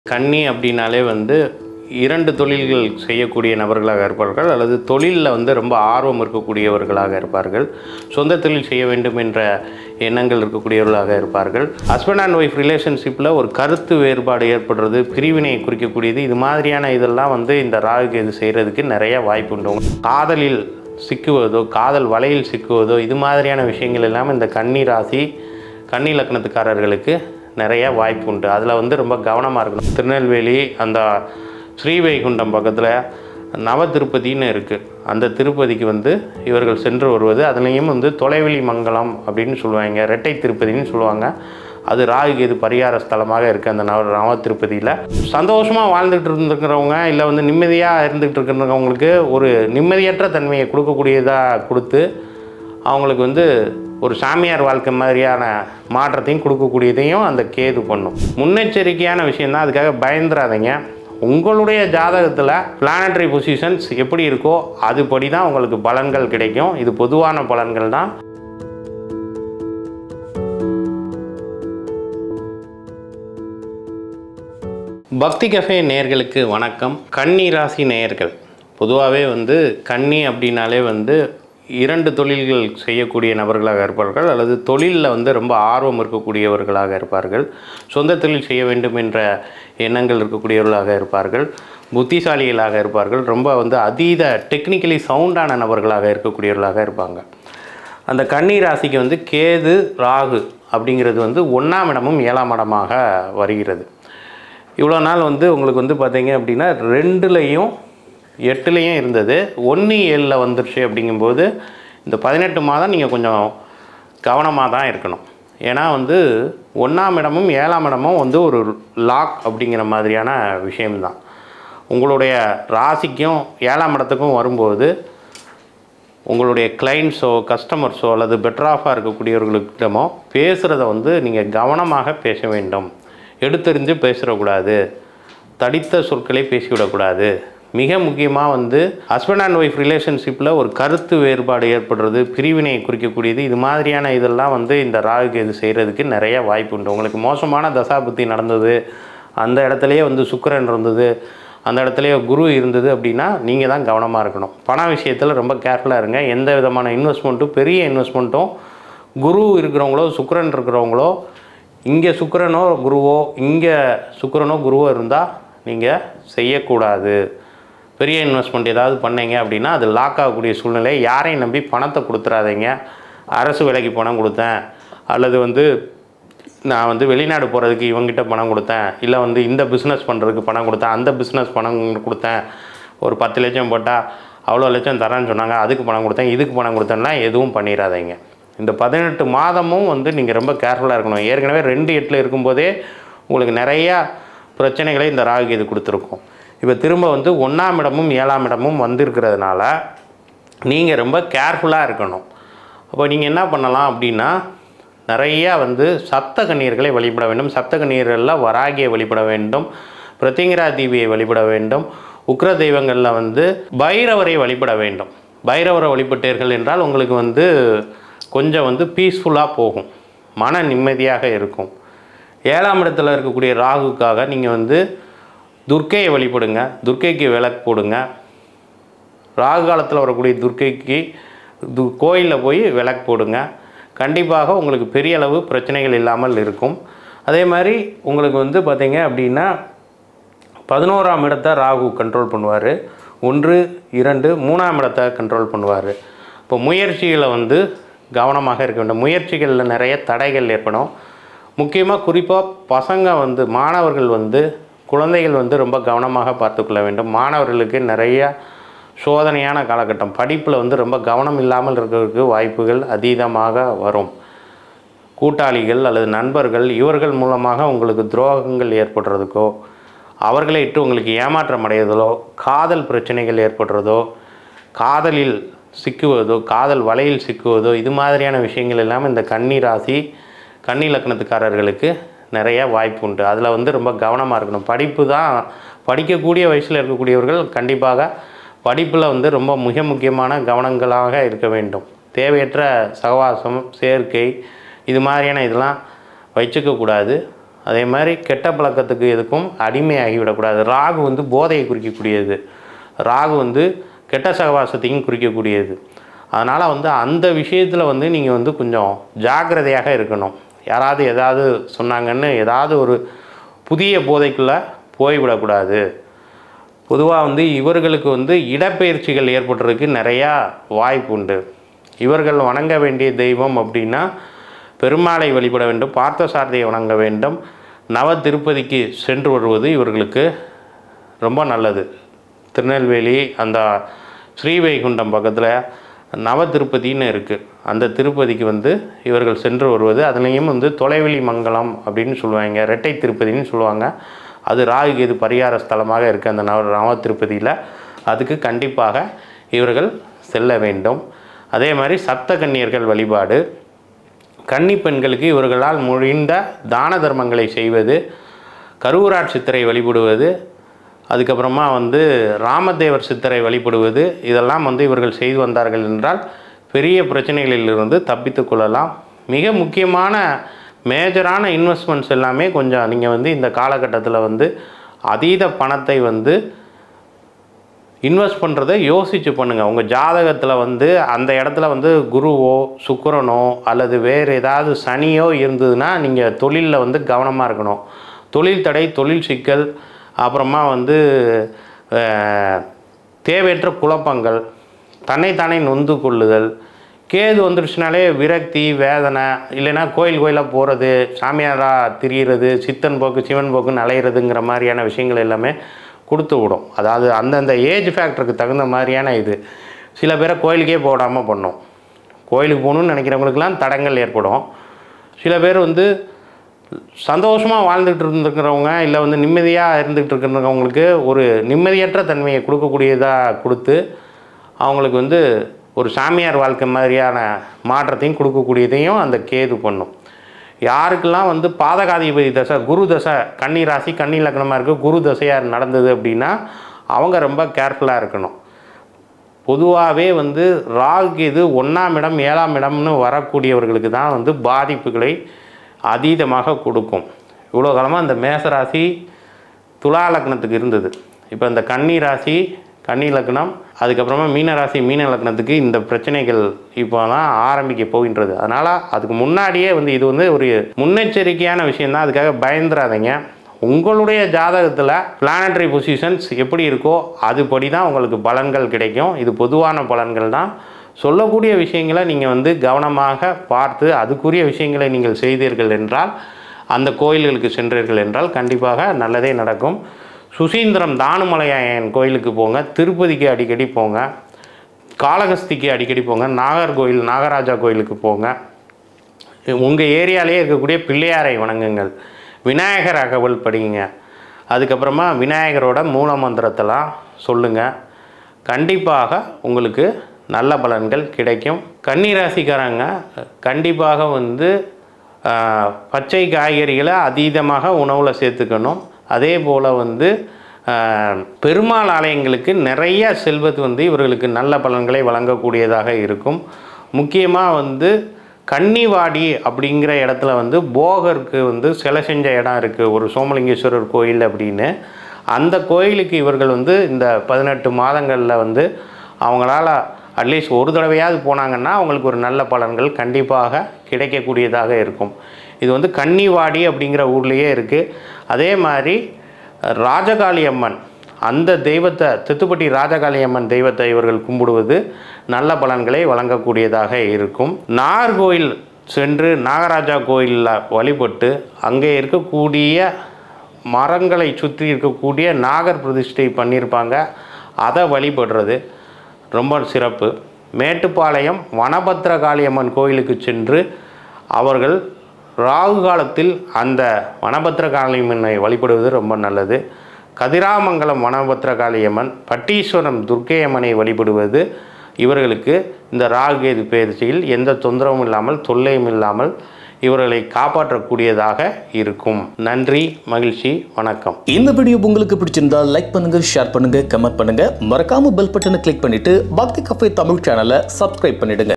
கன்னி அப்படின்னாலே வந்து இரண்டு தொழில்கள் செய்யக்கூடிய நபர்களாக இருப்பார்கள் அல்லது தொழிலில் வந்து ரொம்ப ஆர்வம் இருக்கக்கூடியவர்களாக இருப்பார்கள் சொந்த தொழில் செய்ய வேண்டும் என்ற எண்ணங்கள் இருக்கக்கூடியவர்களாக இருப்பார்கள் ஹஸ்பண்ட் அண்ட் ஒய்ஃப் ரிலேஷன்ஷிப்பில் ஒரு கருத்து வேறுபாடு ஏற்படுறது பிரிவினை குறிக்கக்கூடியது இது மாதிரியான இதெல்லாம் வந்து இந்த ராகு இது செய்கிறதுக்கு நிறைய வாய்ப்பு உண்டு காதலில் சிக்குவதோ காதல் வலையில் சிக்குவதோ இது மாதிரியான விஷயங்கள் எல்லாம் இந்த கன்னி ராசி கன்னி லக்னத்துக்காரர்களுக்கு நிறைய வாய்ப்பு உண்டு அதில் வந்து ரொம்ப கவனமாக இருக்கணும் திருநெல்வேலி அந்த ஸ்ரீவைகுண்டம் பக்கத்தில் நவ திருப்பதின்னு இருக்குது அந்த திருப்பதிக்கு வந்து இவர்கள் சென்று வருவது அதுலேயும் வந்து தொலைவெளி மங்கலம் அப்படின்னு சொல்லுவாங்க ரெட்டை திருப்பதின்னு சொல்லுவாங்க அது ராகு கேது பரிகார ஸ்தலமாக இருக்குது அந்த நவ நவ திருப்பதியில் சந்தோஷமாக வாழ்ந்துட்டு இருந்துக்கிறவங்க இல்லை வந்து நிம்மதியாக இருந்துகிட்டு இருக்கிறவங்களுக்கு ஒரு நிம்மதியற்ற தன்மையை கொடுக்கக்கூடியதாக கொடுத்து அவங்களுக்கு வந்து ஒரு சாமியார் வாழ்க்கை மாதிரியான மாற்றத்தையும் கொடுக்கக்கூடியதையும் அந்த கேது பண்ணும் முன்னெச்சரிக்கையான விஷயந்தான் அதுக்காக பயந்துடாதீங்க உங்களுடைய ஜாதகத்தில் பிளானட்டரி பொசிஷன்ஸ் எப்படி இருக்கோ அதுபடி தான் உங்களுக்கு பலன்கள் கிடைக்கும் இது பொதுவான பலன்கள் தான் பக்தி கஃபே நேயர்களுக்கு வணக்கம் கன்னி ராசி நேயர்கள் பொதுவாகவே வந்து கன்னி அப்படின்னாலே வந்து இரண்டு தொழில்கள் செய்யக்கூடிய நபர்களாக இருப்பார்கள் அல்லது தொழிலில் வந்து ரொம்ப ஆர்வம் இருக்கக்கூடியவர்களாக இருப்பார்கள் சொந்த தொழில் செய்ய வேண்டும் என்ற எண்ணங்கள் இருக்கக்கூடியவர்களாக இருப்பார்கள் புத்திசாலிகளாக இருப்பார்கள் ரொம்ப வந்து அதீத டெக்னிக்கலி சவுண்டான நபர்களாக இருக்கக்கூடியவர்களாக இருப்பாங்க அந்த கன்னி ராசிக்கு வந்து கேது ராகு அப்படிங்கிறது வந்து ஒன்றாம் இடமும் ஏழாம் இடமாக வருகிறது இவ்வளோ நாள் வந்து உங்களுக்கு வந்து பார்த்தீங்க அப்படின்னா ரெண்டுலேயும் எட்டுலேயும் இருந்தது ஒன்று ஏழில் வந்துருச்சு அப்படிங்கும்போது இந்த பதினெட்டு மாதம் நீங்கள் கொஞ்சம் கவனமாக தான் இருக்கணும் ஏன்னா வந்து ஒன்றாம் இடமும் ஏழாம் இடமும் வந்து ஒரு லாக் அப்படிங்கிற மாதிரியான விஷயம்தான் உங்களுடைய ராசிக்கும் ஏழாம் இடத்துக்கும் வரும்போது உங்களுடைய கிளைண்ட்ஸோ கஸ்டமர்ஸோ அல்லது பெட்டர் ஆஃபாக இருக்கக்கூடியவர்களிடமோ பேசுகிறத வந்து நீங்கள் கவனமாக பேச வேண்டும் எடுத்தெறிஞ்சு பேசிடக்கூடாது தடித்த சொற்களை பேசிவிடக்கூடாது மிக முக்கியமாக வந்து ஹஸ்பண்ட் அண்ட் ஒய்ஃப் ரிலேஷன்ஷிப்பில் ஒரு கருத்து வேறுபாடு ஏற்படுறது பிரிவினை குறிக்கக்கூடியது இது மாதிரியான இதெல்லாம் வந்து இந்த ராகு இது செய்கிறதுக்கு நிறைய வாய்ப்பு உண்டு உங்களுக்கு மோசமான தசாபுத்தி நடந்தது அந்த இடத்துலையே வந்து சுக்கிரன் இருந்தது அந்த இடத்துலையே குரு இருந்தது அப்படின்னா நீங்கள் தான் கவனமாக இருக்கணும் பண விஷயத்தில் ரொம்ப கேர்ஃபுல்லாக இருங்க எந்த விதமான இன்வெஸ்ட்மெண்ட்டும் பெரிய இன்வெஸ்ட்மெண்ட்டும் குரு இருக்கிறவங்களோ சுக்கிரன் இருக்கிறவங்களோ இங்கே சுக்கிரனோ குருவோ இங்கே சுக்கிரனோ குருவோ இருந்தால் நீங்கள் செய்யக்கூடாது பெரிய இன்வெஸ்ட்மெண்ட் ஏதாவது பண்ணீங்க அப்படின்னா அது லாக் ஆகக்கூடிய சூழ்நிலை யாரையும் நம்பி பணத்தை கொடுத்துறாதீங்க அரசு வேலைக்கு பணம் கொடுத்தேன் அல்லது வந்து நான் வந்து வெளிநாடு போகிறதுக்கு இவங்ககிட்ட பணம் கொடுத்தேன் இல்லை வந்து இந்த பிஸ்னஸ் பண்ணுறதுக்கு பணம் கொடுத்தேன் அந்த பிஸ்னஸ் பணம் கொடுத்தேன் ஒரு பத்து லட்சம் போட்டால் அவ்வளோ லட்சம் தரேன்னு சொன்னாங்க அதுக்கு பணம் கொடுத்தேன் இதுக்கு பணம் கொடுத்தேன்னா எதுவும் பண்ணிடாதீங்க இந்த பதினெட்டு மாதமும் வந்து நீங்கள் ரொம்ப கேர்ஃபுல்லாக இருக்கணும் ஏற்கனவே ரெண்டு எட்டில் இருக்கும்போதே உங்களுக்கு நிறையா பிரச்சனைகளை இந்த ராகு இது கொடுத்துருக்கும் இப்போ திரும்ப வந்து ஒன்றாம் இடமும் ஏழாம் இடமும் வந்திருக்கிறதுனால நீங்கள் ரொம்ப கேர்ஃபுல்லாக இருக்கணும் அப்போ நீங்கள் என்ன பண்ணலாம் அப்படின்னா நிறையா வந்து சப்த கண்ணீர்களை வழிபட வேண்டும் சப்த கண்ணீர்களில் வராகியை வழிபட வேண்டும் பிரத்திங்கரா தேவியை வழிபட வேண்டும் உக்ர தெய்வங்களில் வந்து பைரவரை வழிபட வேண்டும் பைரவரை வழிபட்டீர்கள் என்றால் உங்களுக்கு வந்து கொஞ்சம் வந்து பீஸ்ஃபுல்லாக போகும் மன நிம்மதியாக இருக்கும் ஏழாம் இடத்துல இருக்கக்கூடிய ராகுக்காக நீங்கள் வந்து துர்க்கையை வழிபடுங்க துர்க்கைக்கு விளக்கு போடுங்க ராகு காலத்தில் வரக்கூடிய துர்க்கைக்கு து கோயிலில் போய் விளக்கு போடுங்க கண்டிப்பாக உங்களுக்கு பெரிய அளவு பிரச்சனைகள் இல்லாமல் இருக்கும் அதே மாதிரி உங்களுக்கு வந்து பார்த்தீங்க அப்படின்னா பதினோராம் இடத்தை ராகு கண்ட்ரோல் பண்ணுவார் ஒன்று இரண்டு மூணாம் இடத்தை கண்ட்ரோல் பண்ணுவார் இப்போ முயற்சிகளை வந்து கவனமாக இருக்க வேண்டும் முயற்சிகளில் நிறைய தடைகள் ஏற்படும் முக்கியமாக குறிப்பாக பசங்க வந்து மாணவர்கள் வந்து குழந்தைகள் வந்து ரொம்ப கவனமாக பார்த்துக்கொள்ள வேண்டும் மாணவர்களுக்கு நிறைய சோதனையான காலகட்டம் படிப்பில் வந்து ரொம்ப கவனம் இல்லாமல் இருக்கிறதுக்கு வாய்ப்புகள் அதீதமாக வரும் கூட்டாளிகள் அல்லது நண்பர்கள் இவர்கள் மூலமாக உங்களுக்கு துரோகங்கள் ஏற்படுறதுக்கோ அவர்களை இட்டு உங்களுக்கு ஏமாற்றம் அடைவதோ காதல் பிரச்சனைகள் ஏற்படுறதோ காதலில் சிக்குவதோ காதல் வலையில் சிக்குவதோ இது மாதிரியான விஷயங்கள் எல்லாம் இந்த கன்னி ராசி கன்னி லக்னத்துக்காரர்களுக்கு நிறைய வாய்ப்பு உண்டு அதில் வந்து ரொம்ப கவனமாக இருக்கணும் படிப்பு தான் படிக்கக்கூடிய வயசில் இருக்கக்கூடியவர்கள் கண்டிப்பாக படிப்பில் வந்து ரொம்ப மிக முக்கியமான கவனங்களாக இருக்க வேண்டும் தேவையற்ற சகவாசம் சேர்க்கை இது மாதிரியான இதெல்லாம் வச்சுக்கக்கூடாது அதே மாதிரி கெட்ட பழக்கத்துக்கு எதுக்கும் அடிமையாகிவிடக்கூடாது ராகு வந்து போதையை குறிக்கக்கூடியது ராகு வந்து கெட்ட சகவாசத்தையும் குறிக்கக்கூடியது அதனால் வந்து அந்த விஷயத்தில் வந்து நீங்கள் வந்து கொஞ்சம் ஜாக்கிரதையாக இருக்கணும் யாராவது ஏதாவது சொன்னாங்கன்னு ஏதாவது ஒரு புதிய போதைக்குள்ளே போய்விடக்கூடாது பொதுவாக வந்து இவர்களுக்கு வந்து இடப்பெயர்ச்சிகள் ஏற்படுறதுக்கு நிறையா வாய்ப்பு உண்டு இவர்கள் வணங்க வேண்டிய தெய்வம் அப்படின்னா பெருமாளை வழிபட வேண்டும் பார்த்தசாரதியை வணங்க வேண்டும் நவ திருப்பதிக்கு சென்று வருவது இவர்களுக்கு ரொம்ப நல்லது திருநெல்வேலி அந்த ஸ்ரீவைகுண்டம் பக்கத்தில் நவ திருப்பதின்னு இருக்குது அந்த திருப்பதிக்கு வந்து இவர்கள் சென்று வருவது அதுலேயும் வந்து தொலைவெளி மங்கலம் அப்படின்னு சொல்லுவாங்க ரெட்டை திருப்பதின்னு சொல்லுவாங்க அது ராகு கேது பரிகார ஸ்தலமாக இருக்குது அந்த நவ நவ திருப்பதியில் அதுக்கு கண்டிப்பாக இவர்கள் செல்ல வேண்டும் அதே மாதிரி சப்த கன்னியர்கள் வழிபாடு கன்னி பெண்களுக்கு இவர்களால் முடிந்த தான தர்மங்களை செய்வது கருவூராட் சித்தரை வழிபடுவது அதுக்கப்புறமா வந்து ராமதேவர் சித்தரை வழிபடுவது இதெல்லாம் வந்து இவர்கள் செய்து வந்தார்கள் என்றால் பெரிய பிரச்சனைகளிலிருந்து தப்பித்து கொள்ளலாம் மிக முக்கியமான மேஜரான இன்வெஸ்ட்மெண்ட்ஸ் எல்லாமே கொஞ்சம் நீங்கள் வந்து இந்த காலகட்டத்தில் வந்து அதீத பணத்தை வந்து இன்வெஸ்ட் பண்ணுறதை யோசித்து பண்ணுங்கள் உங்கள் ஜாதகத்தில் வந்து அந்த இடத்துல வந்து குருவோ சுக்கிரனோ அல்லது வேறு ஏதாவது சனியோ இருந்ததுன்னா நீங்கள் தொழிலில் வந்து கவனமாக இருக்கணும் தொழில் தடை தொழில் சிக்கல் அப்புறமா வந்து அஹ், தேவையற்ற குழப்பங்கள் தன்னைத்தானே நொந்து கொள்ளுதல் கேது வந்துடுச்சுனாலே விரக்தி வேதனை இல்லைன்னா கோயில் கோயிலாக போகிறது சாமியாராக திரியிறது சித்தன் போக்கு சிவன் போக்குன்னு அலையிறதுங்கிற மாதிரியான விஷயங்கள் எல்லாமே கொடுத்து விடும் அதாவது அந்தந்த ஏஜ் ஃபேக்டருக்கு தகுந்த மாதிரியான இது சில பேரை கோயிலுக்கே போடாமல் பண்ணும் கோயிலுக்கு போகணுன்னு நினைக்கிறவங்களுக்கெல்லாம் தடங்கள் ஏற்படும் சில பேர் வந்து சந்தோஷமாக வாழ்ந்துட்டு இருந்துக்கிறவங்க இல்லை வந்து நிம்மதியாக இருந்துகிட்டு இருக்கிறவங்களுக்கு ஒரு நிம்மதியற்ற தன்மையை கொடுக்கக்கூடியதாக கொடுத்து அவங்களுக்கு வந்து ஒரு சாமியார் வாழ்க்கை மாதிரியான மாற்றத்தையும் கொடுக்கக்கூடியதையும் அந்த கேது பண்ணும் யாருக்கெல்லாம் வந்து பாதகாதிபதி தசை குரு தசை கன்னி ராசி கன்னி லக்னமாக இருக்குது குரு தசையாக நடந்தது அப்படின்னா அவங்க ரொம்ப கேர்ஃபுல்லாக இருக்கணும் பொதுவாகவே வந்து ராகு கேது ஒன்றாம் இடம் ஏழாம் இடம்னு வரக்கூடியவர்களுக்கு தான் வந்து பாதிப்புகளை அதீதமாக கொடுக்கும் இவ்வளோ காலமாக இந்த மேசராசி துலா லக்னத்துக்கு இருந்தது இப்போ இந்த கன்னி ராசி கன்னி லக்னம் அதுக்கப்புறமா மீன ராசி மீன லக்னத்துக்கு இந்த பிரச்சனைகள் இப்போ தான் ஆரம்பிக்க போகின்றது அதனால் அதுக்கு முன்னாடியே வந்து இது வந்து ஒரு முன்னெச்சரிக்கையான விஷயம்தான் அதுக்காக பயந்துடாதீங்க உங்களுடைய ஜாதகத்தில் பிளானட்டரி பொசிஷன்ஸ் எப்படி இருக்கோ அதுபடி தான் உங்களுக்கு பலன்கள் கிடைக்கும் இது பொதுவான பலன்கள் தான் சொல்லக்கூடிய விஷயங்களை நீங்கள் வந்து கவனமாக பார்த்து அதுக்குரிய விஷயங்களை நீங்கள் செய்தீர்கள் என்றால் அந்த கோயில்களுக்கு சென்றீர்கள் என்றால் கண்டிப்பாக நல்லதே நடக்கும் சுசீந்திரம் தானுமலையாயன் கோயிலுக்கு போங்க திருப்பதிக்கு அடிக்கடி போங்க காளகஸ்திக்கு அடிக்கடி போங்க நாகர்கோயில் நாகராஜா கோயிலுக்கு போங்க உங்கள் ஏரியாலே இருக்கக்கூடிய பிள்ளையாரை வணங்குங்கள் விநாயகர் அகவல் படிங்க அதுக்கப்புறமா விநாயகரோட மூல மந்திரத்தெல்லாம் சொல்லுங்கள் கண்டிப்பாக உங்களுக்கு நல்ல பலன்கள் கிடைக்கும் கன்னிராசிக்காரங்க கண்டிப்பாக வந்து ஆஹ், பச்சை காய்கறிகளை அதீதமாக உணவில் சேர்த்துக்கணும் அதே போல் வந்து ஆஹ், பெருமாள் ஆலயங்களுக்கு நிறைய செல்வது வந்து இவர்களுக்கு நல்ல பலன்களை வழங்கக்கூடியதாக இருக்கும் முக்கியமாக வந்து கன்னிவாடி அப்படிங்கிற இடத்துல வந்து போகருக்கு வந்து சிலை செஞ்ச இடம் இருக்குது ஒரு சோமலிங்கேஸ்வரர் கோயில் அப்படின்னு அந்த கோயிலுக்கு இவர்கள் வந்து இந்த பதினெட்டு மாதங்களில் வந்து அவங்களால அட்லீஸ்ட் ஒரு தடவையாவது போனாங்கன்னா அவங்களுக்கு ஒரு நல்ல பலன்கள் கண்டிப்பாக கிடைக்கக்கூடியதாக இருக்கும் இது வந்து கன்னிவாடி அப்படிங்கிற ஊர்லேயே இருக்குது அதே மாதிரி ராஜகாளி அம்மன் அந்த தெய்வத்தை தித்துப்பட்டி ராஜகாளி அம்மன் தெய்வத்தை இவர்கள் கும்பிடுவது நல்ல பலன்களை வழங்கக்கூடியதாக இருக்கும் நாகர்கோயில் சென்று நாகராஜா கோயிலில் வழிபட்டு அங்கே இருக்கக்கூடிய மரங்களை சுற்றி இருக்கக்கூடிய நாகர் பிரதிஷ்டை பண்ணியிருப்பாங்க அதை வழிபடுறது ரொம்ப சிறப்பு மேட்டுப்பாளையம் வனபத்திர காளியம்மன் கோயிலுக்கு சென்று அவர்கள் ராகு காலத்தில் அந்த வனபத்திர காளியம்மனை வழிபடுவது ரொம்ப நல்லது கதிராமங்கலம் வனபத்திர காளியம்மன் பட்டீஸ்வரம் துர்க்கையம்மனை வழிபடுவது இவர்களுக்கு இந்த ராகுகேது பயிற்சியில் எந்த தொந்தரவும் இல்லாமல் தொல்லையும் இல்லாமல் இவர்களை காப்பாற்றக்கூடியதாக இருக்கும் நன்றி மகிழ்ச்சி வணக்கம் இந்த வீடியோ உங்களுக்கு பிடிச்சிருந்தா லைக் பண்ணுங்க ஷேர் பண்ணுங்க கமெண்ட் பண்ணுங்க மறக்காம பெல் பட்டனை கிளிக் பண்ணிட்டு பக்தி கஃபே தமிழ் சேனலை சப்ஸ்கிரைப் பண்ணிடுங்க